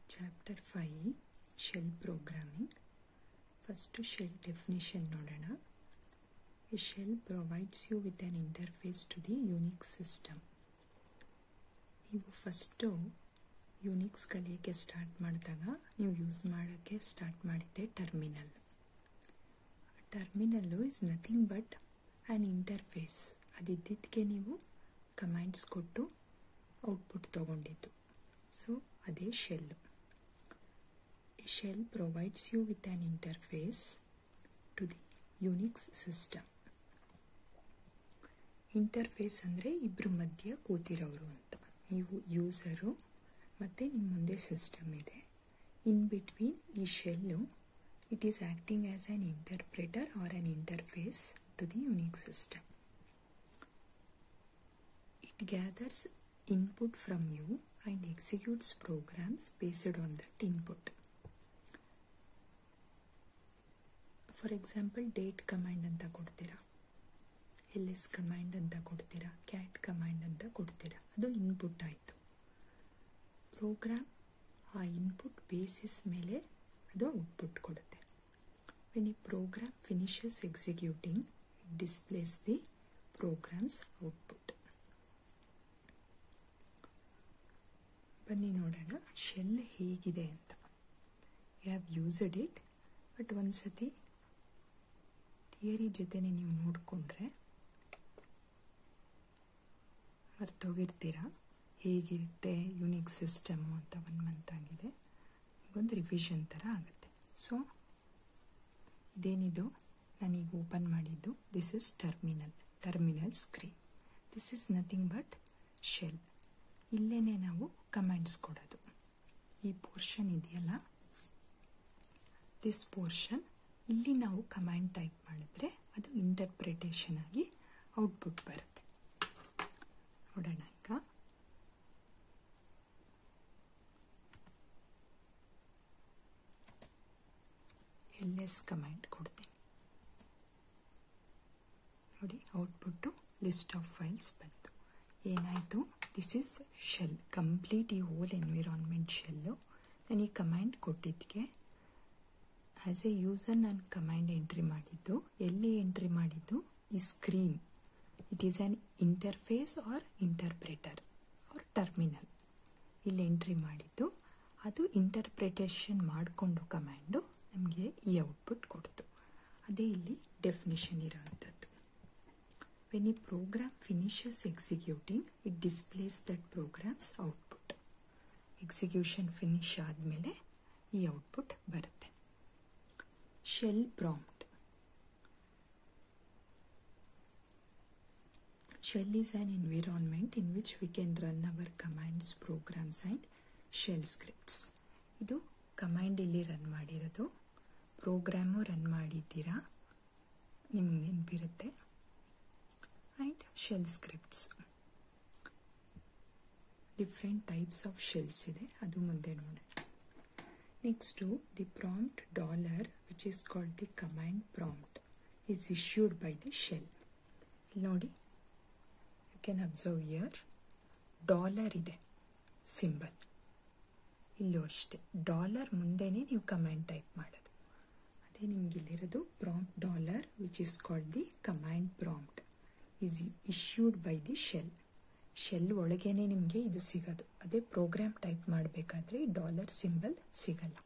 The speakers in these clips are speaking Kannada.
Chapter five shell programming first shell definition ನೋಡೋಣ a shell provides you with an interface to the Unix system ನೀವು ಫಸ್ಟು ಯೂನಿಕ್ಸ್ ಕಲಿಯೋಕ್ಕೆ ಸ್ಟಾರ್ಟ್ ಮಾಡಿದಾಗ ನೀವು ಯೂಸ್ ಮಾಡೋಕ್ಕೆ ಸ್ಟಾರ್ಟ್ ಮಾಡಿದ್ದೆ terminal terminal is nothing but an interface ಅದಿದ್ದಕ್ಕೆ ನೀವು ಕಮ್ಯಾಂಡ್ಸ್ ಕೊಟ್ಟು ಔಟ್ಪುಟ್ ತೊಗೊಂಡಿದ್ದು ಸೊ ಅದೇ shell a shell provides you with an interface to the Unix system interface ಅಂದರೆ ಇಬ್ಬರ ಮಧ್ಯೆ ಕೂತಿರೋರು ಅಂತ ನೀವು ಯೂಸರು ಮತ್ತು ನಿಮ್ಮ ಮುಂದೆ ಸಿಸ್ಟಮ್ ಇದೆ ಇನ್ ಬಿಟ್ವೀನ್ ಈ shell it is acting as an interpreter or an interface to the Unix system It gathers input from you and executes programs based on that input. For example date command ಅಂತ ಕೊಡ್ತೀರಾ ಎಲ್ ಎಸ್ ಕಮಾಂಡ್ ಅಂತ ಕೊಡ್ತೀರಾ ಕ್ಯಾಟ್ ಕಮಾಂಡ್ ಅಂತ ಕೊಡ್ತೀರಾ ಅದು ಇನ್ಪುಟ್ ಆಯಿತು ಪ್ರೋಗ್ರಾಮ್ ಆ ಇನ್ಪುಟ್ ಬೇಸಿಸ್ ಮೇಲೆ ಅದು ಔಟ್ಪುಟ್ ಕೊಡುತ್ತೆ ವೆನ್ ಈ program finishes executing displays the program's output ಬನ್ನಿ ನೋಡೋಣ ಶೆಲ್ ಹೇಗಿದೆ ಅಂತ you have used it but ಒಂದು ಸತಿ ಥಿಯರಿ ಜೊತೆನೆ ನೀವು ನೋಡಿಕೊಂಡ್ರೆ ಮರ್ತೋಗಿರ್ತೀರ ಹೇಗಿರುತ್ತೆ ಯುನಿಕ್ ಸಿಸ್ಟಮು ಅಂತ ಒನ್ ಮಂತ್ ಆಗಿದೆ ಒಂದು ರಿವಿಷನ್ ಥರ ಆಗುತ್ತೆ ಸೊ ಇದೇನಿದು ನಾನೀಗ ಓಪನ್ ಮಾಡಿದ್ದು this is terminal terminal screen this is nothing but shell ಇಲ್ಲೇ ನಾವು ಕಮೆಂಟ್ಸ್ ಕೊಡೋದು ಈ ಪೋರ್ಷನ್ ಇದೆಯಲ್ಲ ದಿಸ್ ಪೋರ್ಷನ್ ಇಲ್ಲಿ ನಾವು ಕಮ್ಯಾಂಡ್ ಟೈಪ್ ಮಾಡಿದ್ರೆ ಅದು ಇಂಟರ್ಪ್ರಿಟೇಷನ್ ಆಗಿ ಔಟ್ಪುಟ್ ಬರುತ್ತೆ ನೋಡೋಣ ಈಗ ಎಲ್ ಎಸ್ ಕಮ್ಯಾಂಡ್ ಕೊಡ್ತೀನಿ ನೋಡಿ ಔಟ್ಪುಟ್ಟು ಲಿಸ್ಟ್ ಆಫ್ ಫೈಲ್ಸ್ ಬಂತು ಏನಾಯಿತು ದಿಸ್ ಇಸ್ ಶೆಲ್ ಕಂಪ್ಲೀಟ್ ಈ ಹೋಲ್ ಎನ್ವಿರಾನ್ಮೆಂಟ್ ಶೆಲ್ಲು ನಾನು ಈ ಕಮ್ಯಾಂಡ್ ಕೊಟ್ಟಿದ್ದಕ್ಕೆ ಆ್ಯಸ್ ಎ ಯೂಸರ್ ನಾನು ಕಮ್ಯಾಂಡ್ ಎಂಟ್ರಿ ಮಾಡಿದ್ದು ಎಲ್ಲಿ ಎಂಟ್ರಿ ಮಾಡಿದ್ದು ಈ screen it is an interface or interpreter or terminal ಇಲ್ಲಿ ಎಂಟ್ರಿ ಮಾಡಿದ್ದು ಅದು ಇಂಟರ್ಪ್ರಿಟೇಷನ್ ಮಾಡಿಕೊಂಡು ಕಮ್ಯಾಂಡು ನಮಗೆ ಈ ಔಟ್ಪುಟ್ ಕೊಡ್ತು ಅದೇ ಇಲ್ಲಿ ಡೆಫಿನಿಷನ್ ಇರೋವಂಥದ್ದು ವೆನ್ ಈ program finishes executing it displays that program's output execution finish ಆದಮೇಲೆ ಈ ಔಟ್ಪುಟ್ ಬರುತ್ತೆ shell prompt shell is an environment in which we can run our commands, programs and shell scripts. ಇದು ಕಮಾಂಡ್ ಇಲ್ಲಿ ರನ್ ಮಾಡಿರೋದು ಪ್ರೋಗ್ರಾಮು ರನ್ ಮಾಡಿದ್ದೀರಾ ನಿಮ್ಗೆ ನೆನಪಿರುತ್ತೆ and shell scripts different types of shells ಇದೆ ಅದು ಮುಂದೆ ನೋಡಿ next the prompt dollar which is called the command prompt is issued by the shell ನೋಡಿ you can observe here dollar ಇದೆ ಸಿಂಬಲ್ ಇಲ್ಲೂ ಅಷ್ಟೇ ಡಾಲರ್ ಮುಂದೆನೇ ನೀವು ಕಮ್ಯಾಂಡ್ ಟೈಪ್ ಮಾಡೋದು ಅದೇ ನಿಮ್ಗೆ ಇಲ್ಲಿರೋದು prompt dollar which is called the command prompt is issued by the shell shell ಒಳಗೇನೆ ನಿಮಗೆ ಇದು ಸಿಗೋದು ಅದೇ ಪ್ರೋಗ್ರಾಮ್ ಟೈಪ್ ಮಾಡಬೇಕಾದ್ರೆ ಡಾಲರ್ ಸಿಂಬಲ್ ಸಿಗಲ್ಲ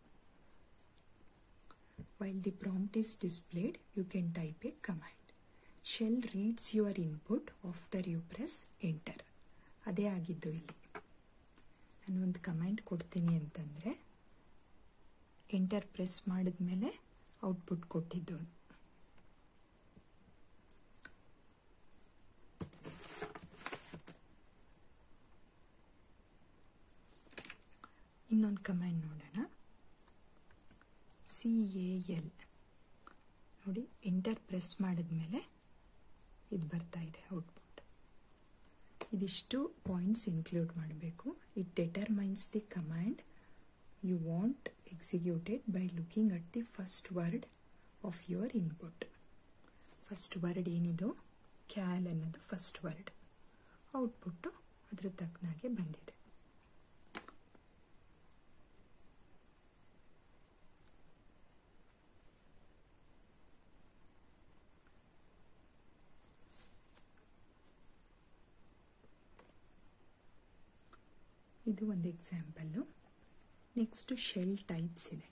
while the prompt is displayed you can type a command shell reads your input after you press enter ಅದೇ ಆಗಿದ್ದು ಇಲ್ಲಿ ನಾನು ಒಂದು ಕಮೆಂಟ್ ಕೊಡ್ತೀನಿ ಅಂತಂದರೆ ಎಂಟರ್ ಪ್ರೆಸ್ ಮಾಡಿದ್ಮೇಲೆ ಔಟ್ಪುಟ್ ಕೊಟ್ಟಿದ್ದು ಇನ್ನೊಂದು ಕಮೆಂಟ್ ನೋಡೋಣ ಸಿ ಎ ಎಲ್ ನೋಡಿ ಎಂಟರ್ ಪ್ರೆಸ್ ಮಾಡಿದ್ಮೇಲೆ ಇದು ಬರ್ತಾ ಇದೆ ಔಟ್ಪುಟ್ ಇದಿಷ್ಟು ಪಾಯಿಂಟ್ಸ್ ಇನ್ಕ್ಲೂಡ್ ಮಾಡಬೇಕು it determines the command you want executed by looking at the first word of your input first word ಏನಿದು ಕ್ಯಾಲ್ ಅನ್ನೋದು ಫಸ್ಟ್ ವರ್ಡ್ ಔಟ್ಪುಟ್ಟು ಅದ್ರ ತಕ್ಕನಾಗೆ ಬಂದಿದೆ ಇದು ಒಂದು ಎಕ್ಸಾಂಪಲ್ಲು ನೆಕ್ಸ್ಟು ಶೆಲ್ ಟೈಪ್ಸ್ ಇದೆ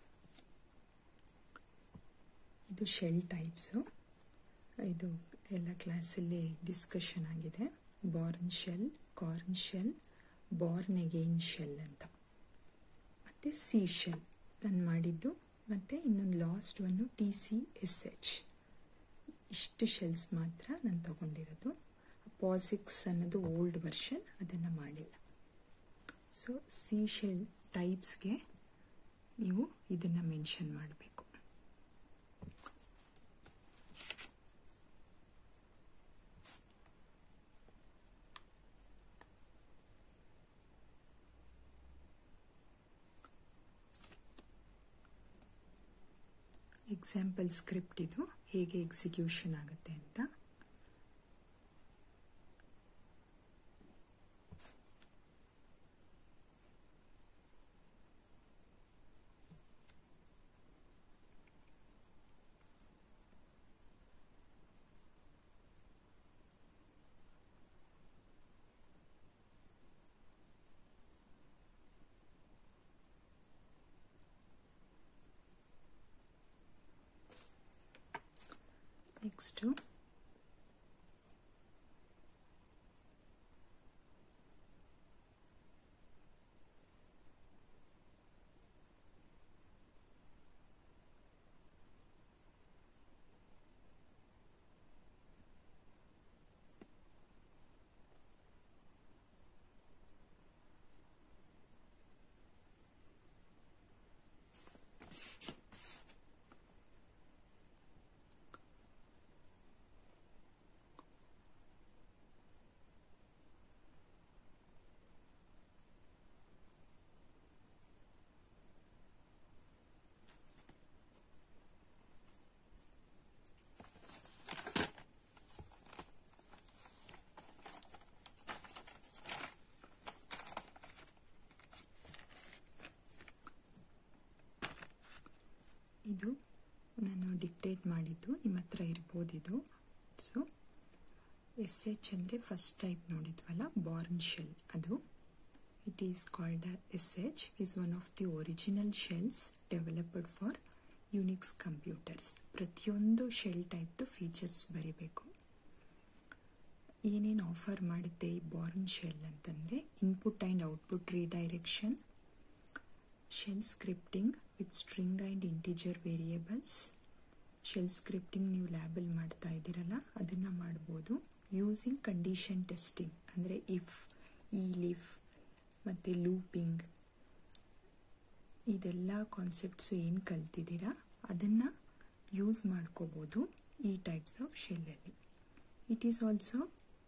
ಇದು ಶೆಲ್ ಟೈಪ್ಸು ಇದು ಎಲ್ಲ ಕ್ಲಾಸಲ್ಲಿ ಡಿಸ್ಕಷನ್ ಆಗಿದೆ Bourne shell Korn shell Bourne again shell ಅಂತ ಮತ್ತು ಸಿ ಶೆಲ್ ನಾನು ಮಾಡಿದ್ದು ಮತ್ತು ಇನ್ನೊಂದು last one T C S H ಇಷ್ಟು ಶೆಲ್ಸ್ ಮಾತ್ರ ನಾನು ತಗೊಂಡಿರೋದು ಪಾಸಿಕ್ಸ್ ಅನ್ನೋದು ಓಲ್ಡ್ ವರ್ಷನ್ ಅದನ್ನು ಮಾಡಿಲ್ಲ ಸೊ ಸಿ ಶೆಲ್ ಟೈಪ್ಸ್ಗೆ ನೀವು ಇದನ್ನು ಮೆನ್ಷನ್ ಮಾಡಬೇಕು ಎಕ್ಸಾಂಪಲ್ ಸ್ಕ್ರಿಪ್ಟ್ ಇದು ಹೇಗೆ ಎಕ್ಸಿಕ್ಯೂಷನ್ ಆಗುತ್ತೆ ಅಂತ ನೆಕ್ಸ್ಟು ಇದು ನಾನು ಡಿಕ್ಟೇಟ್ ಮಾಡಿದ್ದು ನಿಮ್ಮ ಹತ್ರ ಇರ್ಬೋದು ಇದು ಸೊ ಎಸ್ ಎಚ್ ಅಂದರೆ ಫಸ್ಟ್ ಟೈಪ್ ನೋಡಿದ್ವಲ್ಲ ಬಾರ್ನ್ ಶೆಲ್ ಅದು it is called S H is one of the original shells developed for Unix computers ಪ್ರತಿಯೊಂದು ಶೆಲ್ ಟೈಪ್ದು ಫೀಚರ್ಸ್ ಬರೀಬೇಕು ಏನೇನು ಆಫರ್ ಮಾಡುತ್ತೆ ಈ ಬಾರ್ನ್ ಶೆಲ್ ಅಂತಂದರೆ input and output redirection shell scripting with string and integer variables shell scripting ನೀವು ಲ್ಯಾಬಲ್ಲಿ ಮಾಡ್ತಾ ಇದ್ದೀರಲ್ಲ ಅದನ್ನು ಮಾಡ್ಬೋದು ಯೂಸಿಂಗ್ ಕಂಡೀಷನ್ ಟೆಸ್ಟಿಂಗ್ ಅಂದರೆ ಇಫ್ ಈ ಲಿಫ್ ಮತ್ತು ಲೂಪಿಂಗ್ ಇದೆಲ್ಲ ಕಾನ್ಸೆಪ್ಟ್ಸು ಏನು ಕಲ್ತಿದ್ದೀರಾ ಅದನ್ನು ಯೂಸ್ ಮಾಡ್ಕೋಬೋದು ಈ ಟೈಪ್ಸ್ ಆಫ್ ಶೆಲ್ಲಲ್ಲಿ it is also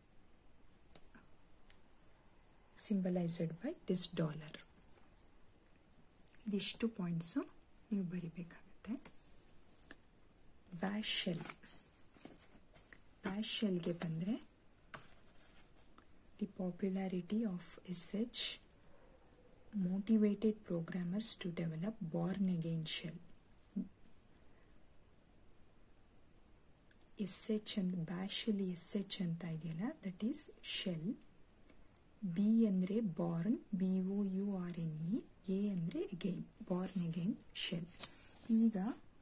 symbolized by this dollar ಇದಿಷ್ಟು ಪಾಯಿಂಟ್ಸು ನೀವು ಬರಿಬೇಕಾಗುತ್ತೆ ಬ್ಯಾಶ್ ಶೆಲ್ ಬ್ಯಾಶ್ ಶೆಲ್ಗೆ ಬಂದರೆ the popularity of S H motivated programmers to develop Bourne again shell S H ಅಂತ ಬ್ಯಾಶಲ್ಲಿ ಎಸ್ ಎಚ್ ಅಂತ ಇದೆಯಲ್ಲ ದಟ್ ಈಸ್ ಶೆಲ್ ಬಿ ಅಂದರೆ Bourne B O U R N E A ಅಂದರೆ ಅಗೈನ್ ಬಾರ್ನ್ ಅಗೈನ್ ಶೆಲ್ ಈಗ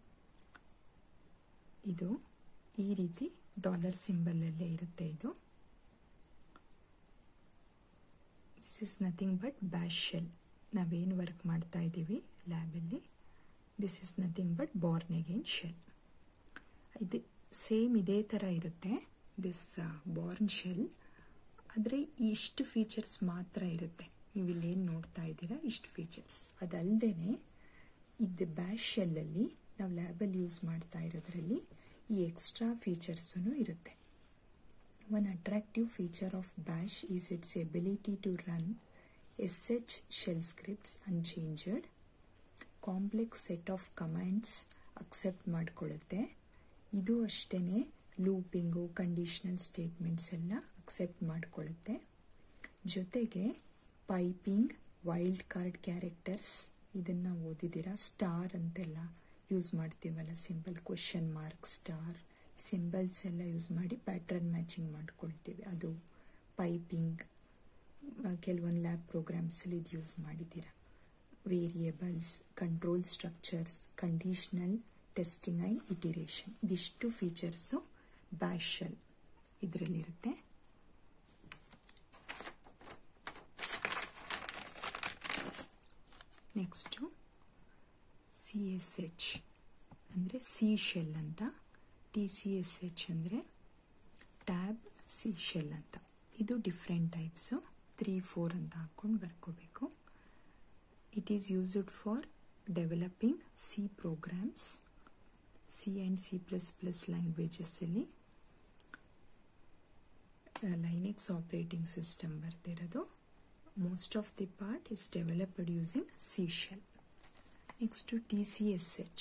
ಇದು ಈ ರೀತಿ ಡಾಲರ್ ಸಿಂಬಲಲ್ಲೇ ಇರುತ್ತೆ ಇದು this is nothing but bash shell ನಾವೇನು ವರ್ಕ್ ಮಾಡ್ತಾ ಇದ್ದೀವಿ ಲ್ಯಾಬಲ್ಲಿ this is nothing but Bourne again shell ಇದು ಸೇಮ್ ಇದೇ ಥರ ಇರುತ್ತೆ ದಿಸ್ ಬಾರ್ನ್ ಶೆಲ್ ಆದರೆ ಇಷ್ಟು ಫೀಚರ್ಸ್ ಮಾತ್ರ ಇರುತ್ತೆ ನೀವು ಇಲ್ಲೇನು ನೋಡ್ತಾ ಇದ್ದೀರಾ ಇಷ್ಟು ಫೀಚರ್ಸ್ ಅದಲ್ಲದೆ ಇದು ಬ್ಯಾಶ್ ಶೆಲ್ಲಲ್ಲಿ ನಾವು ಲ್ಯಾಬಲ್ಲಿ ಯೂಸ್ ಮಾಡ್ತಾ ಇರೋದ್ರಲ್ಲಿ ಈ ಎಕ್ಸ್ಟ್ರಾ ಫೀಚರ್ಸೂ ಇರುತ್ತೆ one attractive feature of bash is its ability to run S H shell scripts unchanged complex set of commands accept ಮಾಡಿಕೊಳ್ಳುತ್ತೆ ಇದು ಅಷ್ಟೇ ಲೂಪಿಂಗು ಕಂಡೀಷನಲ್ ಸ್ಟೇಟ್ಮೆಂಟ್ಸ್ ಎಲ್ಲ ಅಕ್ಸೆಪ್ಟ್ ಮಾಡಿಕೊಳ್ಳುತ್ತೆ ಜೊತೆಗೆ ಪೈಪಿಂಗ್ ವೈಲ್ಡ್ ಕಾರ್ಡ್ ಕ್ಯಾರೆಕ್ಟರ್ಸ್ ಇದನ್ನು ಓದಿದ್ದೀರಾ ಸ್ಟಾರ್ ಅಂತೆಲ್ಲ ಯೂಸ್ ಮಾಡ್ತೀವಲ್ಲ simple question mark star symbols ಎಲ್ಲ ಯೂಸ್ ಮಾಡಿ ಪ್ಯಾಟ್ರನ್ ಮ್ಯಾಚಿಂಗ್ ಮಾಡ್ಕೊಳ್ತೀವಿ ಅದು ಪೈಪಿಂಗ್ ಕೆಲವೊಂದು ಲ್ಯಾಬ್ ಪ್ರೋಗ್ರಾಮ್ಸಲ್ಲಿ ಇದು ಯೂಸ್ ಮಾಡಿದ್ದೀರಾ variables control structures conditional testing and iteration ಇದಿಷ್ಟು ಫೀಚರ್ಸು ಬ್ಯಾಶ್ ಶೆಲ್ ಇದರಲ್ಲಿರುತ್ತೆ ನೆಕ್ಸ್ಟು ಸಿ ಎಸ್ ಎಚ್ ಅಂದರೆ ಸಿ ಶೆಲ್ ಅಂತ ಟಿ ಸಿ ಎಸ್ ಎಚ್ ಅಂದರೆ ಟ್ಯಾಬ್ ಸಿ ಶೆಲ್ ಅಂತ ಇದು ಡಿಫ್ರೆಂಟ್ ಟೈಪ್ಸು ತ್ರೀ ಫೋರ್ ಅಂತ ಹಾಕ್ಕೊಂಡು ಬರ್ಕೋಬೇಕು it is used for developing C programs C and C plus plus ಲ್ಯಾಂಗ್ವೇಜಸ್ಸಲ್ಲಿ ಲೈನೆಕ್ಸ್ ಆಪರೇಟಿಂಗ್ ಸಿಸ್ಟಮ್ ಬರ್ತಿರೋದು most of the part is developed using C shell next T C S H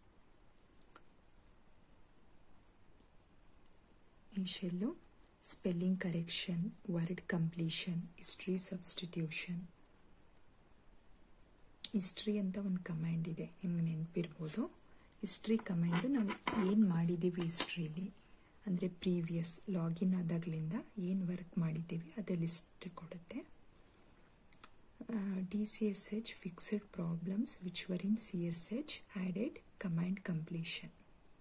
ಈ shell spelling correction word completion history substitution history ಅಂತ ಒಂದು ಕಮ್ಯಾಂಡ್ ಇದೆ ನಿಮ್ಗೆ ನೆನಪಿರ್ಬೋದು ಹಿಸ್ಟ್ರಿ ಕಮ್ಯಾಂಡು ನಾವು ಏನು ಮಾಡಿದ್ದೀವಿ ಹಿಸ್ಟ್ರೀಲಿ ಅಂದರೆ ಪ್ರೀವಿಯಸ್ ಲಾಗಿನ್ ಆದಾಗಲಿಂದ ಏನು ವರ್ಕ್ ಮಾಡಿದ್ದೀವಿ ಅದು ಲಿಸ್ಟ್ ಕೊಡುತ್ತೆ D C S H fixed problems which were in C S H added command completion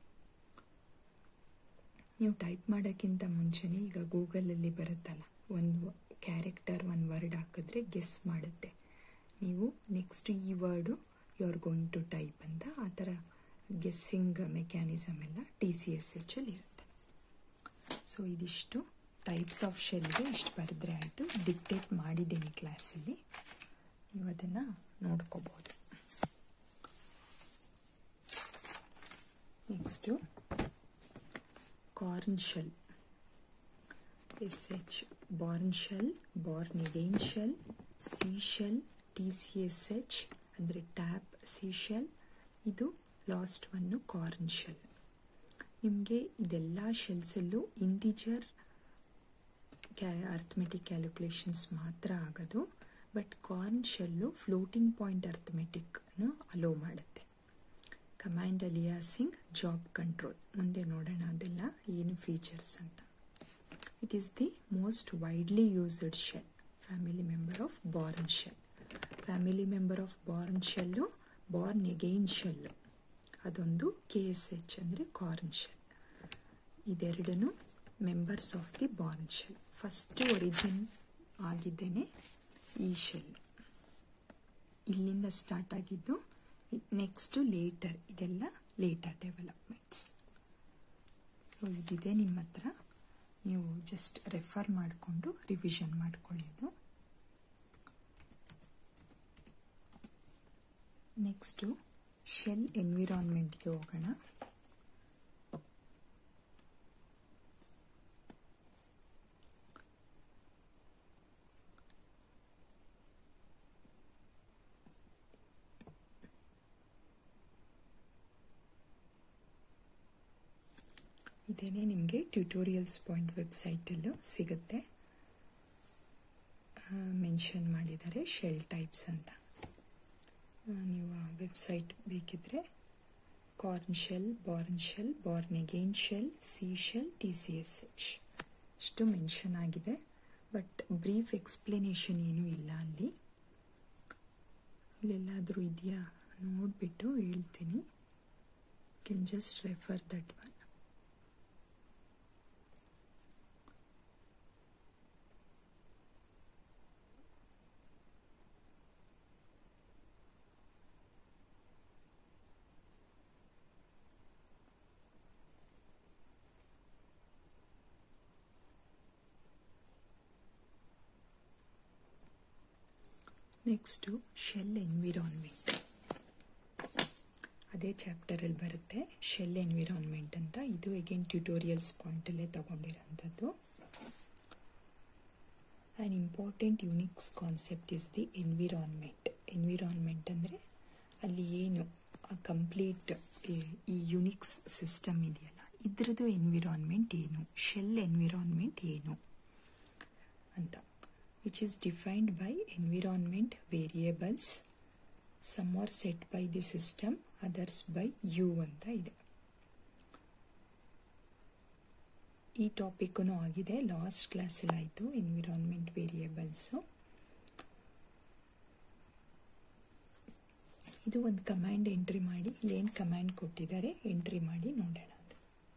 ನೀವು ಟೈಪ್ ಮಾಡೋಕ್ಕಿಂತ ಮುಂಚೆನೇ ಈಗ ಗೂಗಲಲ್ಲಿ ಬರುತ್ತಲ್ಲ ಒಂದು ಕ್ಯಾರೆಕ್ಟರ್ ಒಂದು ವರ್ಡ್ ಹಾಕಿದ್ರೆ ಗೆಸ್ ಮಾಡುತ್ತೆ ನೀವು ನೆಕ್ಸ್ಟ್ ಈ word you are going to type ಅಂತ ಆ ಥರ ಗೆಸ್ಸಿಂಗ್ ಮೆಕ್ಯಾನಿಸಮ್ ಎಲ್ಲ ಟಿ ಸಿ ಎಸ್ ಎಚ್ ಅಲ್ಲಿ ಇರುತ್ತೆ ಸೊ ಇದಿಷ್ಟು ಟೈಪ್ಸ್ ಆಫ್ ಶೆಲ್ಗೆ ಇಷ್ಟು ಬರೆದ್ರೆ ಆಯಿತು ಡಿಕ್ಟೇಟ್ ಮಾಡಿದ್ದೀನಿ ಕ್ಲಾಸಲ್ಲಿ ನೀವು ಅದನ್ನು ನೋಡ್ಕೋಬೋದು next Korn shell S H Bourne shell Bourne again shell C shell T C S H ಅಂದರೆ ಟ್ಯಾಪ್ ಸಿ ಶೆಲ್ ಇದು ಲಾಸ್ಟ್ ಒನ್ನು ಕಾರ್ನ್ ಶೆಲ್ ನಿಮಗೆ ಇದೆಲ್ಲ ಶೆಲ್ಸಲ್ಲೂ ಇಂಟಿಜರ್ ಕ್ಯಾ ಅರ್ಥಮೆಟಿಕ್ ಕ್ಯಾಲ್ಕುಲೇಷನ್ಸ್ ಮಾತ್ರ ಆಗೋದು but Korn shell floating point ಅರ್ಥಮೆಟಿಕ್ನು ಅಲೋ ಮಾಡುತ್ತೆ ಕಮ್ಯಾಂಡ್ ಅಲಿಯಾಸಿಂಗ್ ಜಾಬ್ ಕಂಟ್ರೋಲ್ ಮುಂದೆ ನೋಡೋಣ ಅದೆಲ್ಲ ಏನು ಫೀಚರ್ಸ್ ಅಂತ it is the most widely used shell family member of Bourne shell family member of Bourne shell Bourne again shell ಅದೊಂದು ಕೆ ಎಸ್ ಎಚ್ ಅಂದರೆ ಕಾರ್ನ್ ಶೆಲ್ ಇದೆರಡೂ members of the Bourne shell first origin ಆಗಿದ್ದೇನೆ ಈ ಶೆಲ್ ಇಲ್ಲಿಂದ ಸ್ಟಾರ್ಟ್ ಆಗಿದ್ದು ನೆಕ್ಸ್ಟು ಲೇಟರ್ ಇದೆಲ್ಲ ಲೇಟರ್ ಡೆವಲಪ್ಮೆಂಟ್ಸ್ ಸೊ ಇದಿದೆ ನಿಮ್ಮ ಹತ್ರ ನೀವು ಜಸ್ಟ್ ರೆಫರ್ ಮಾಡಿಕೊಂಡು ರಿವಿಷನ್ ಮಾಡ್ಕೊಳ್ಳೋದು ನೆಕ್ಸ್ಟು ಶೆಲ್ ಎನ್ವಿರಾನ್ಮೆಂಟ್ಗೆ ಹೋಗೋಣ ಇದೇನೇ ನಿಮಗೆ ಟ್ಯೂಟೋರಿಯಲ್ಸ್ ಪಾಯಿಂಟ್ ವೆಬ್ಸೈಟಲ್ಲೂ ಸಿಗುತ್ತೆ ಮೆನ್ಷನ್ ಮಾಡಿದ್ದಾರೆ ಶೆಲ್ ಟೈಪ್ಸ್ ಅಂತ ನೀವು ಆ ವೆಬ್ಸೈಟ್ ಬೇಕಿದ್ರೆ Korn shell Bourne shell Bourne again shell C shell T C S H ಇಷ್ಟು ಮೆನ್ಷನ್ ಆಗಿದೆ ಬಟ್ ಬ್ರೀಫ್ ಎಕ್ಸ್ಪ್ಲನೇಷನ್ ಏನೂ ಇಲ್ಲ ಅಲ್ಲಿ ಅಲ್ಲೆಲ್ಲಾದರೂ ಇದೆಯಾ ನೋಡಿಬಿಟ್ಟು ಹೇಳ್ತೀನಿ can just refer that one next shell environment ಅದೇ ಚಾಪ್ಟರಲ್ಲಿ ಬರುತ್ತೆ ಶೆಲ್ ಎನ್ವಿರಾನ್ಮೆಂಟ್ ಅಂತ ಇದು ಎಗೇನ್ ಟ್ಯೂಟೋರಿಯಲ್ಸ್ ಪಾಯಿಂಟಲ್ಲೇ ತಗೊಂಡಿರೋಂಥದ್ದು and important Unix concept is the environment environment ಅಂದರೆ ಅಲ್ಲಿ ಏನು ಕಂಪ್ಲೀಟ್ ಈ ಯುನಿಕ್ಸ್ ಸಿಸ್ಟಮ್ ಇದೆಯಲ್ಲ ಇದ್ರದ್ದು ಎನ್ವಿರಾನ್ಮೆಂಟ್ ಏನು ಶೆಲ್ ಎನ್ವಿರಾನ್ಮೆಂಟ್ ಏನು ಅಂತ which is defined by environment variables some are set by the system others by you ಅಂತ ಇದೆ ಈ ಟಾಪಿಕ್ಕೂ ಆಗಿದೆ ಲಾಸ್ಟ್ ಕ್ಲಾಸಲ್ಲಿ ಆಯಿತು ಎನ್ವಿರಾನ್ಮೆಂಟ್ ವೇರಿಯೇಬಲ್ಸು ಇದು ಒಂದು ಕಮ್ಯಾಂಡ್ ಎಂಟ್ರಿ ಮಾಡಿ ಇಲ್ಲೇನು ಕಮ್ಯಾಂಡ್ ಕೊಟ್ಟಿದ್ದಾರೆ ಎಂಟ್ರಿ ಮಾಡಿ ನೋಡೋಣ ಅದು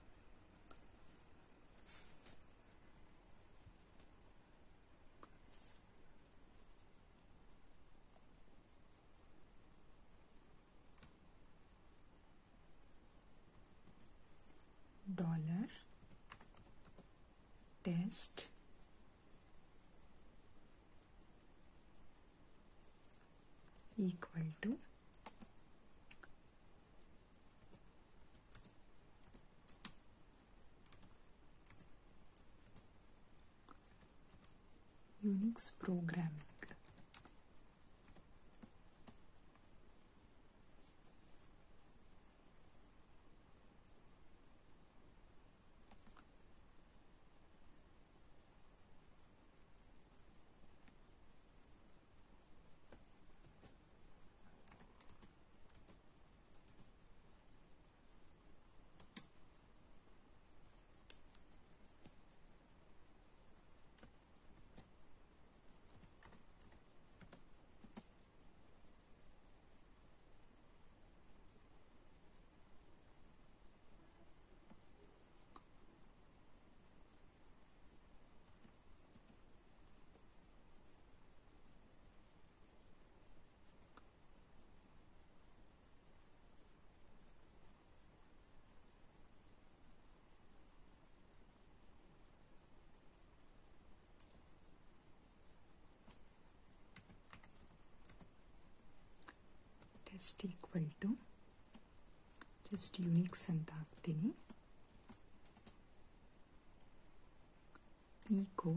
dollar test equal to Unix programming. Test equal to just Unix ಅಂತ ಹಾಕ್ತೀನಿ ಈಕೋ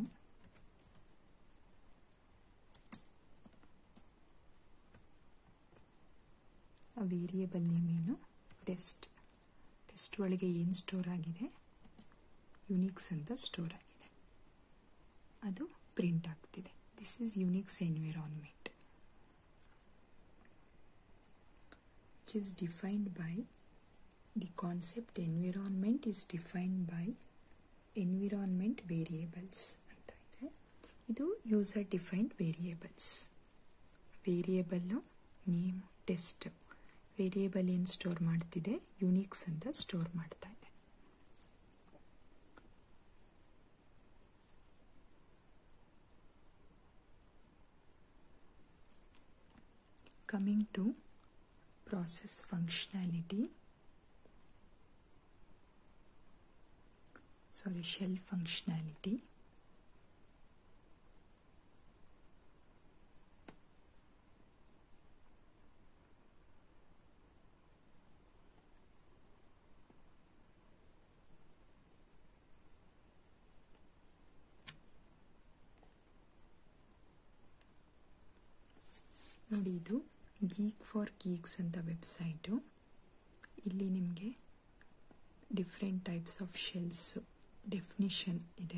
ಆ ವೇರಿಯೇಬಲ್ ನೇಮೇನು ಟೆಸ್ಟ್ ಟೆಸ್ಟ್ ಒಳಗೆ ಏನು ಸ್ಟೋರ್ ಆಗಿದೆ ಯುನಿಕ್ಸ್ ಅಂತ ಸ್ಟೋರ್ ಆಗಿದೆ ಅದು ಪ್ರಿಂಟ್ ಆಗ್ತಿದೆ this is Unix environment which is defined by the concept environment is defined by environment variables ಅಂತ ಇದೆ ಇದು user defined variables variable name test variable ಏನು ಸ್ಟೋರ್ ಮಾಡ್ತಿದೆ ಯುನಿಕ್ಸ್ ಅಂತ ಸ್ಟೋರ್ ಮಾಡ್ತಾ ಇದೆ coming to process functionality sorry shell functionality ನೋಡಿ ಇದು ಗೀಕ್ ಫಾರ್ ಗೀಕ್ಸ್ ಅಂತ ವೆಬ್ಸೈಟು ಇಲ್ಲಿ ನಿಮಗೆ different types of shells definition ಇದೆ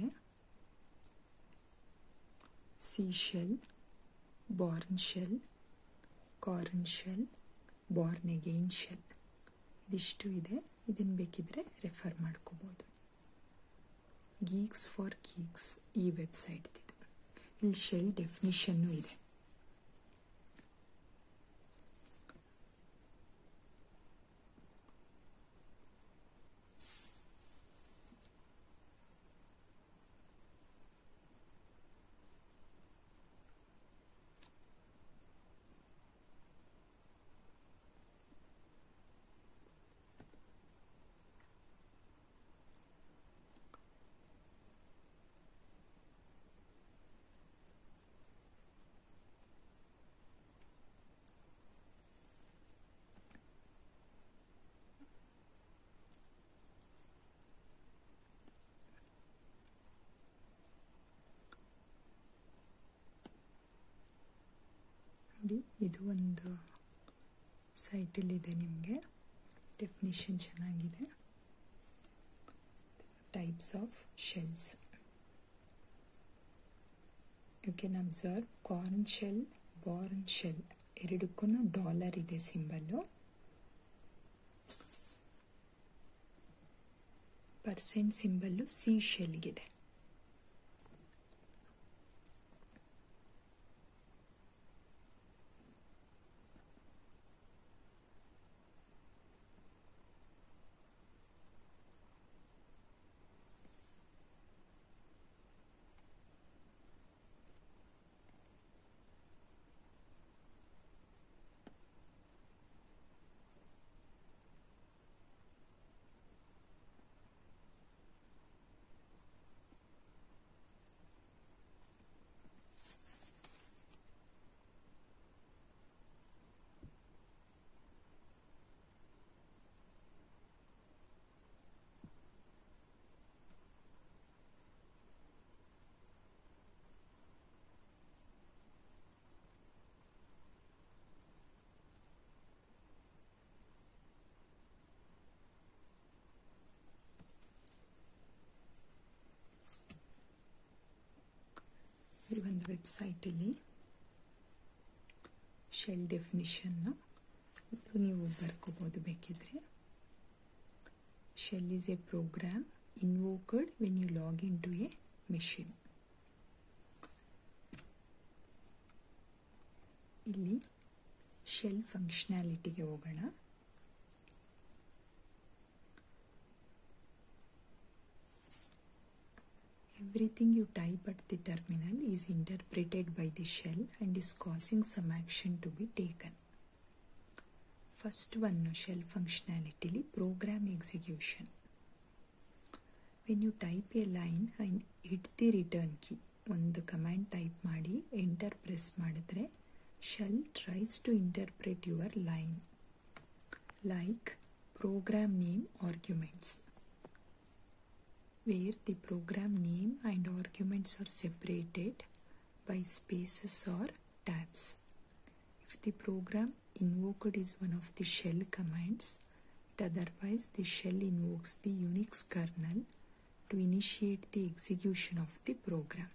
C shell Bourne shell Korn shell Bourne again shell ಇದಿಷ್ಟು ಇದೆ ಇದನ್ನು ಬೇಕಿದ್ರೆ ರೆಫರ್ ಮಾಡ್ಕೋಬೋದು ಗೀಕ್ಸ್ ಫಾರ್ ಗೀಕ್ಸ್ ಈ ವೆಬ್ಸೈಟ್ ಇದೆ ಇಲ್ಲಿ ಶೆಲ್ ಡೆಫಿನಿಷನ್ನು ಇದೆ ನೋಡಿ ಇದು ಒಂದು ಸೈಟಲ್ಲಿದೆ ನಿಮಗೆ ಡೆಫಿನಿಷನ್ ಚೆನ್ನಾಗಿದೆ types of shells you can observe Korn shell Bourne shell ಎರಡಕ್ಕೂ ಡಾಲರ್ ಇದೆ ಸಿಂಬಲ್ಲು ಪರ್ಸೆಂಟ್ ಸಿಂಬಲ್ಲು ಸಿ ಶೆಲ್ಗಿದೆ ಈ ಒಂದು ವೆಬ್ಸೈಟಲ್ಲಿ ಶೆಲ್ ಡೆಫಿನಿಷನ್ನು ಇದು ನೀವು ಬರ್ಕೋಬೋದು ಬೇಕಿದ್ರೆ shell is a program invoked when you log in to a machine ಇಲ್ಲಿ ಶೆಲ್ ಫಂಕ್ಷನಾಲಿಟಿಗೆ ಹೋಗೋಣ Everything you type at the terminal is interpreted by the shell and is causing some action to be taken. First one shell functionality program execution. When you type a line and hit the return key, ಒಂದು ಕಮ್ಯಾಂಡ್ ಟೈಪ್ ಮಾಡಿ ಎಂಟರ್ ಪ್ರೆಸ್ ಮಾಡಿದ್ರೆ shell tries to interpret your line like program name arguments where the program name and arguments are separated by spaces or tabs. If the program invoked is one of the shell commands, it otherwise the shell invokes the Unix kernel to initiate the execution of the program.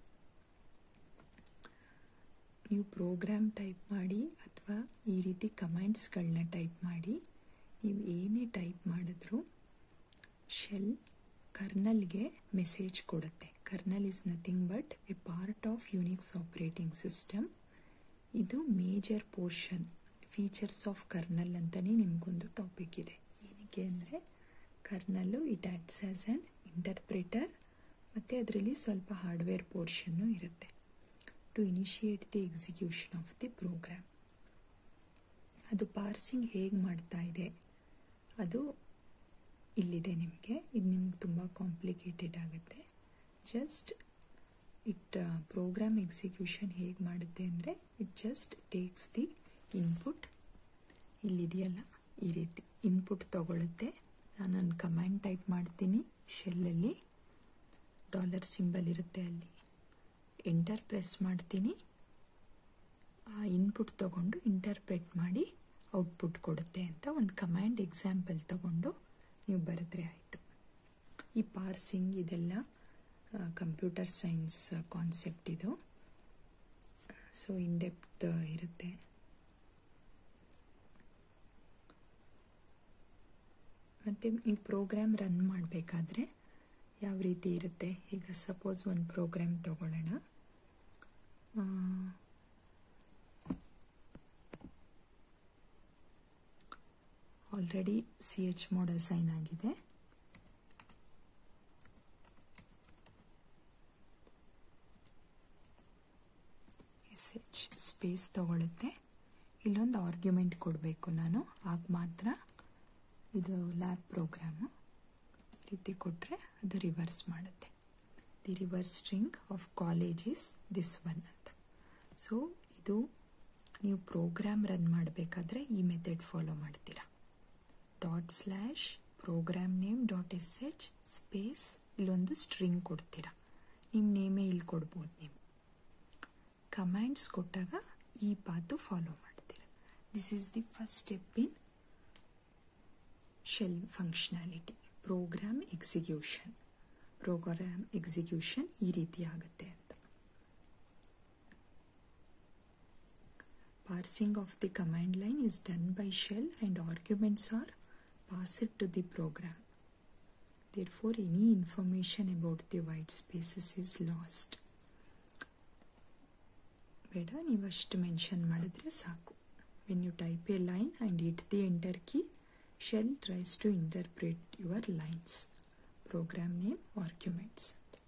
ನೀವು ಪ್ರೋಗ್ರಾಮ್ ಟೈಪ್ ಮಾಡಿ ಅಥವಾ ಈ ರೀತಿ ಕಮೆಂಟ್ಸ್ಗಳನ್ನ ಟೈಪ್ ಮಾಡಿ ನೀವು ಏನೇ ಟೈಪ್ ಮಾಡಿದ್ರೂ ಶೆಲ್ ಕರ್ನಲ್ಗೆ ಮೆಸೇಜ್ ಕೊಡುತ್ತೆ kernel is nothing but a part of Unix operating system ಇದು major portion features of kernel ಅಂತಲೇ ನಿಮಗೊಂದು ಟಾಪಿಕ್ ಇದೆ ಏನಕ್ಕೆ ಅಂದರೆ kernel it acts as an interpreter ಮತ್ತು ಅದರಲ್ಲಿ ಸ್ವಲ್ಪ ಹಾರ್ಡ್ವೇರ್ ಪೋರ್ಷನ್ನು ಇರುತ್ತೆ to initiate the execution of the program ಅದು ಪಾರ್ಸಿಂಗ್ ಹೇಗೆ ಮಾಡ್ತಾ ಇದೆ ಅದು ಇಲ್ಲಿದೆ ನಿಮಗೆ ಇದು ನಿಮ್ಗೆ ತುಂಬ ಕಾಂಪ್ಲಿಕೇಟೆಡ್ ಆಗುತ್ತೆ ಜಸ್ಟ್ ಇಟ್ ಪ್ರೋಗ್ರಾಮ್ ಎಕ್ಸಿಕ್ಯೂಷನ್ ಹೇಗೆ ಮಾಡುತ್ತೆ ಅಂದರೆ it just takes the input ಇಲ್ಲಿದೆಯಲ್ಲ ಈ ರೀತಿ ಇನ್ಪುಟ್ ತಗೊಳುತ್ತೆ ನಾನೊಂದು ಕಮ್ಯಾಂಡ್ ಟೈಪ್ ಮಾಡ್ತೀನಿ ಶೆಲ್ಲಲ್ಲಿ ಡಾಲರ್ ಸಿಂಬಲ್ ಇರುತ್ತೆ ಅಲ್ಲಿ ಎಂಟರ್ ಪ್ರೆಸ್ ಮಾಡ್ತೀನಿ ಆ ಇನ್ಪುಟ್ ತಗೊಂಡು ಇಂಟರ್ಪ್ರೆಟ್ ಮಾಡಿ ಔಟ್ಪುಟ್ ಕೊಡುತ್ತೆ ಅಂತ ಒಂದು ಕಮ್ಯಾಂಡ್ ಎಕ್ಸಾಂಪಲ್ ತಗೊಂಡು ನೀವು ಬರೆದ್ರೆ ಆಯಿತು ಈ ಪಾರ್ಸಿಂಗ್ ಇದೆಲ್ಲ ಕಂಪ್ಯೂಟರ್ ಸೈನ್ಸ್ ಕಾನ್ಸೆಪ್ಟ್ ಇದು ಸೊ ಇನ್ ಡೆಪ್ತ್ ಇರುತ್ತೆ ಮತ್ತು ನೀವು ಪ್ರೋಗ್ರಾಮ್ ರನ್ ಮಾಡಬೇಕಾದ್ರೆ ಯಾವ ರೀತಿ ಇರುತ್ತೆ ಈಗ ಸಪೋಸ್ ಒಂದು ಪ್ರೋಗ್ರಾಮ್ ತಗೊಳ್ಳೋಣ already C H mode assign ಆಗಿದೆ ಎಸ್ ಎಚ್ ಸ್ಪೇಸ್ ತಗೊಳುತ್ತೆ ಇಲ್ಲೊಂದು ಆರ್ಗ್ಯುಮೆಂಟ್ ಕೊಡಬೇಕು ನಾನು ಆಗ ಮಾತ್ರ ಇದು ಲ್ಯಾಬ್ ಪ್ರೋಗ್ರಾಮು ರೀತಿ ಕೊಟ್ಟರೆ ಅದು ರಿವರ್ಸ್ ಮಾಡುತ್ತೆ the reverse string of college is this one ಅಂತ ಸೊ ಇದು ನೀವು ಪ್ರೋಗ್ರಾಮ್ ರನ್ ಮಾಡಬೇಕಾದ್ರೆ ಈ ಮೆಥಡ್ ಫಾಲೋ ಮಾಡ್ತೀರಾ dot slash program name dot S H space ಇಲ್ಲೊಂದು ಸ್ಟ್ರಿಂಗ್ ಕೊಡ್ತೀರಾ ನಿಮ್ಮ ನೇಮೇ ಇಲ್ಲಿ ಕೊಡ್ಬೋದು ನೀವು ಕಮ್ಯಾಂಡ್ಸ್ ಕೊಟ್ಟಾಗ ಈ ಪಾತು ಫಾಲೋ ಮಾಡ್ತೀರಾ this is the first step in shell functionality program execution program execution ಈ ರೀತಿ ಆಗುತ್ತೆ ಅಂತ parsing of the command line is done by shell and arguments are passed to the program therefore any information about the white spaces is lost ಬೇಡ ನೀವು ಅಷ್ಟು ಮೆನ್ಷನ್ ಮಾಡಿದ್ರೆ ಸಾಕು when you type a line and hit the enter key shell tries to interpret your lines program name arguments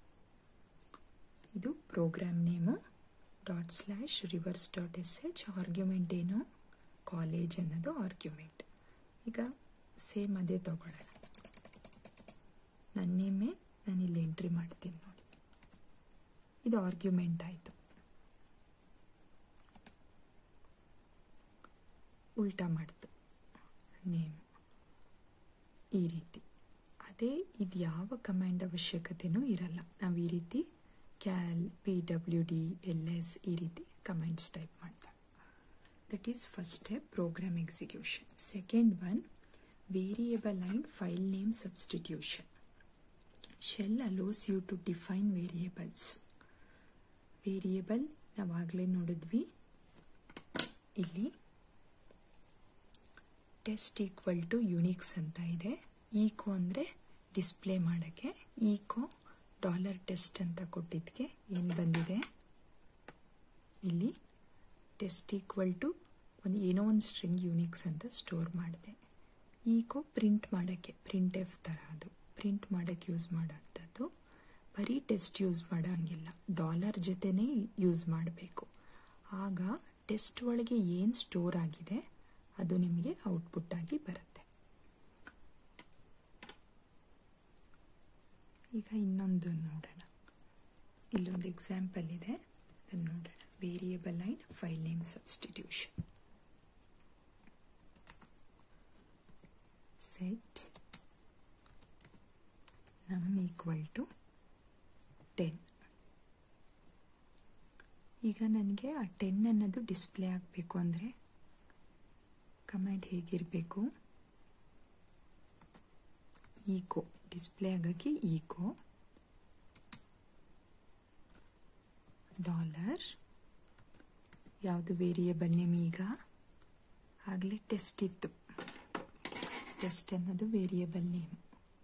ಇದು program name dot slash reverse dot S H argument ಏನು ಕಾಲೇಜ್ ಅನ್ನೋದು ಆರ್ಗ್ಯುಮೆಂಟ್ ಈಗ ಸೇಮ್ ಅದೇ ತಗೊಳ್ಳೋಣ ನನ್ನ ನೇಮೇ ನಾನು ಇಲ್ಲಿ ಎಂಟ್ರಿ ಮಾಡ್ತೀನಿ ನೋಡಿ ಇದು ಆರ್ಗ್ಯುಮೆಂಟ್ ಆಯಿತು ಉಲ್ಟಾ ಮಾಡ್ತು ನೇಮ್ ಈ ರೀತಿ ಅದೇ ಇದು ಯಾವ ಕಮ್ಯಾಂಡ್ ಅವಶ್ಯಕತೆನೂ ಇರಲ್ಲ ನಾವು ಈ ರೀತಿ cal P W D L S ಈ ರೀತಿ ಕಮೆಂಟ್ಸ್ ಟೈಪ್ ಮಾಡ್ತಾರೆ that is first step program execution second one variable and file name substitution shell allows you to define variables variable ನಾವಾಗಲೇ ನೋಡಿದ್ವಿ ಇಲ್ಲಿ ಟೆಸ್ಟ್ ಈಕ್ವಲ್ ಟು ಯುನಿಕ್ಸ್ ಅಂತ ಇದೆ ಈಕೋ ಅಂದರೆ ಡಿಸ್ಪ್ಲೇ ಮಾಡೋಕ್ಕೆ ಈಕೋ ಡಾಲರ್ ಟೆಸ್ಟ್ ಅಂತ ಕೊಟ್ಟಿದ್ದಕ್ಕೆ ಏನು ಬಂದಿದೆ ಇಲ್ಲಿ ಟೆಸ್ಟ್ ಈಕ್ವಲ್ ಟು ಒಂದು ಏನೋ ಒಂದು ಸ್ಟ್ರಿಂಗ್ ಯೂನಿಕ್ಸ್ ಅಂತ ಸ್ಟೋರ್ ಮಾಡಿದೆ ಈಕೋ ಪ್ರಿಂಟ್ ಮಾಡೋಕ್ಕೆ ಪ್ರಿಂಟ್ ಎಫ್ ಥರ ಅದು ಪ್ರಿಂಟ್ ಮಾಡೋಕ್ಕೆ ಯೂಸ್ ಮಾಡೋಂಥದ್ದು ಬರೀ ಟೆಸ್ಟ್ ಯೂಸ್ ಮಾಡೋಂಗಿಲ್ಲ ಡಾಲರ್ ಜೊತೆನೇ ಯೂಸ್ ಮಾಡಬೇಕು ಆಗ ಟೆಸ್ಟ್ ಒಳಗೆ ಏನು ಸ್ಟೋರ್ ಆಗಿದೆ ಅದು ನಿಮಗೆ ಔಟ್ಪುಟ್ ಆಗಿ ಬರುತ್ತೆ ಈಗ ಇನ್ನೊಂದು ನೋಡೋಣ ಇಲ್ಲೊಂದು ಎಕ್ಸಾಂಪಲ್ ಇದೆ ಅದನ್ನು ನೋಡೋಣ variable and file name substitution set num equal to ten ಈಗ ನನಗೆ ಆ ಟೆನ್ ಅನ್ನೋದು ಡಿಸ್ಪ್ಲೇ ಆಗಬೇಕು ಅಂದರೆ ಕಮೆಂಟ್ ಹೇಗಿರಬೇಕು ಈಕೋ ಡಿಸ್ಪ್ಲೇ ಆಗೋಕ್ಕೆ ಈಕೋ ಡಾಲರ್ ಯಾವುದು ವೇರಿಯೇಬಲ್ ನೇಮ್ ಈಗ ಆಗಲೇ ಟೆಸ್ಟ್ ಇತ್ತು ಟೆಸ್ಟ್ ಅನ್ನೋದು ವೇರಿಯೇಬಲ್ ನೇಮ್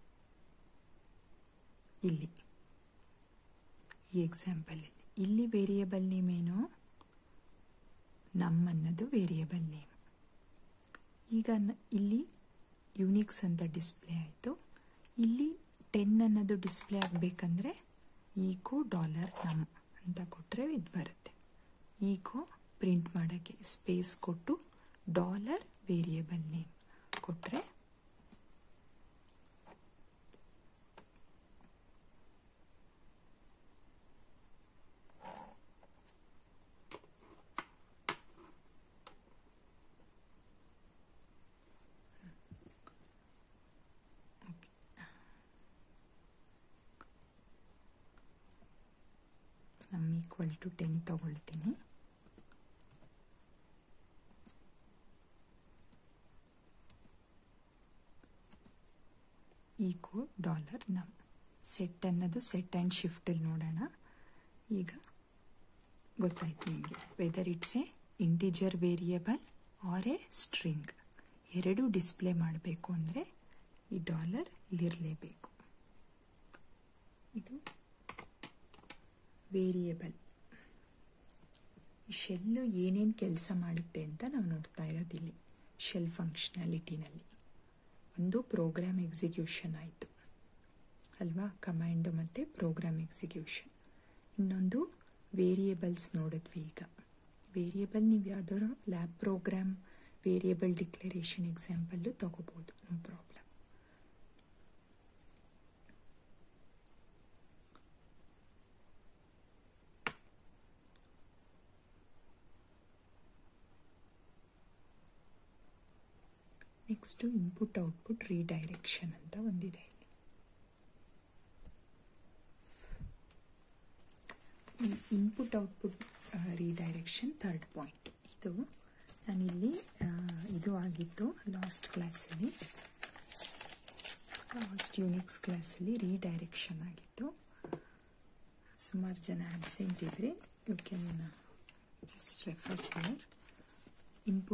ಇಲ್ಲಿ ಈ ಎಕ್ಸಾಂಪಲಲ್ಲಿ ಇಲ್ಲಿ ವೇರಿಯೇಬಲ್ ನೇಮ್ ಏನು ನಮ್ ಅನ್ನೋದು ವೇರಿಯೇಬಲ್ ನೇಮ್ ಈಗ ಇಲ್ಲಿ ಯುನಿಕ್ಸ್ ಅಂತ ಡಿಸ್ಪ್ಲೇ ಆಯಿತು ಇಲ್ಲಿ ಟೆನ್ ಅನ್ನೋದು ಡಿಸ್ಪ್ಲೇ ಆಗಬೇಕಂದ್ರೆ ಈಕೋ ಡಾಲರ್ ನಮ್ ಅಂತ ಕೊಟ್ಟರೆ ಇದು ಬರುತ್ತೆ ಈಕೋ ಪ್ರಿಂಟ್ ಮಾಡೋಕ್ಕೆ ಸ್ಪೇಸ್ ಕೊಟ್ಟು ಡಾಲರ್ ವೇರಿಯೇಬಲ್ ನೇಮ್ ಕೊಟ್ಟರೆ ನಮ್ ಈಕ್ವಲ್ ಟು ಟೆನ್ ತಗೊಳ್ತೀನಿ ಈಕೋ ಡಾಲರ್ ನಮ್ ಸೆಟ್ ಅನ್ನೋದು ಸೆಟ್ ಆ್ಯಂಡ್ ಶಿಫ್ಟಲ್ಲಿ ನೋಡೋಣ ಈಗ ಗೊತ್ತಾಯ್ತು ನಿಮಗೆ whether it's a integer variable or a string ಎರಡೂ ಡಿಸ್ಪ್ಲೇ ಮಾಡಬೇಕು ಅಂದರೆ ಈ ಡಾಲರ್ ಇಲ್ಲಿರಲೇಬೇಕು ಇದು ವೇರಿಯೇಬಲ್ ಈ ಶೆಲ್ಲು ಏನೇನು ಕೆಲಸ ಮಾಡುತ್ತೆ ಅಂತ ನಾವು ನೋಡ್ತಾ ಇರೋದಿಲ್ಲಿ ಶೆಲ್ ಫಂಕ್ಷನಾಲಿಟಿನಲ್ಲಿ ಒಂದು ಪ್ರೋಗ್ರಾಮ್ ಎಕ್ಸಿಕ್ಯೂಷನ್ ಆಯಿತು ಅಲ್ವಾ ಕಮಾಂಡು ಮತ್ತು ಪ್ರೋಗ್ರಾಮ್ ಎಕ್ಸಿಕ್ಯೂಷನ್ ಇನ್ನೊಂದು ವೇರಿಯೇಬಲ್ಸ್ ನೋಡಿದ್ವಿ ಈಗ ವೇರಿಯೇಬಲ್ ನೀವು ಯಾವ್ದಾದ್ರು lab program variable declaration example ತಗೋಬೋದು no problem next input output redirection ಅಂತ ಒಂದಿದೆ ಇಲ್ಲಿ input output redirection third point ಇದು ನಾನಿಲ್ಲಿ ಇದು ಆಗಿತ್ತು ಲಾಸ್ಟ್ ಕ್ಲಾಸಲ್ಲಿ ಲಾಸ್ಟ್ ಯೂನಿಕ್ಸ್ ಕ್ಲಾಸಲ್ಲಿ ರೀಡೈರೆಕ್ಷನ್ ಆಗಿತ್ತು ಸುಮಾರು ಜನ ಆಬ್ಸೆಂಟ್ ಇದ್ದರೆ you can just refer here input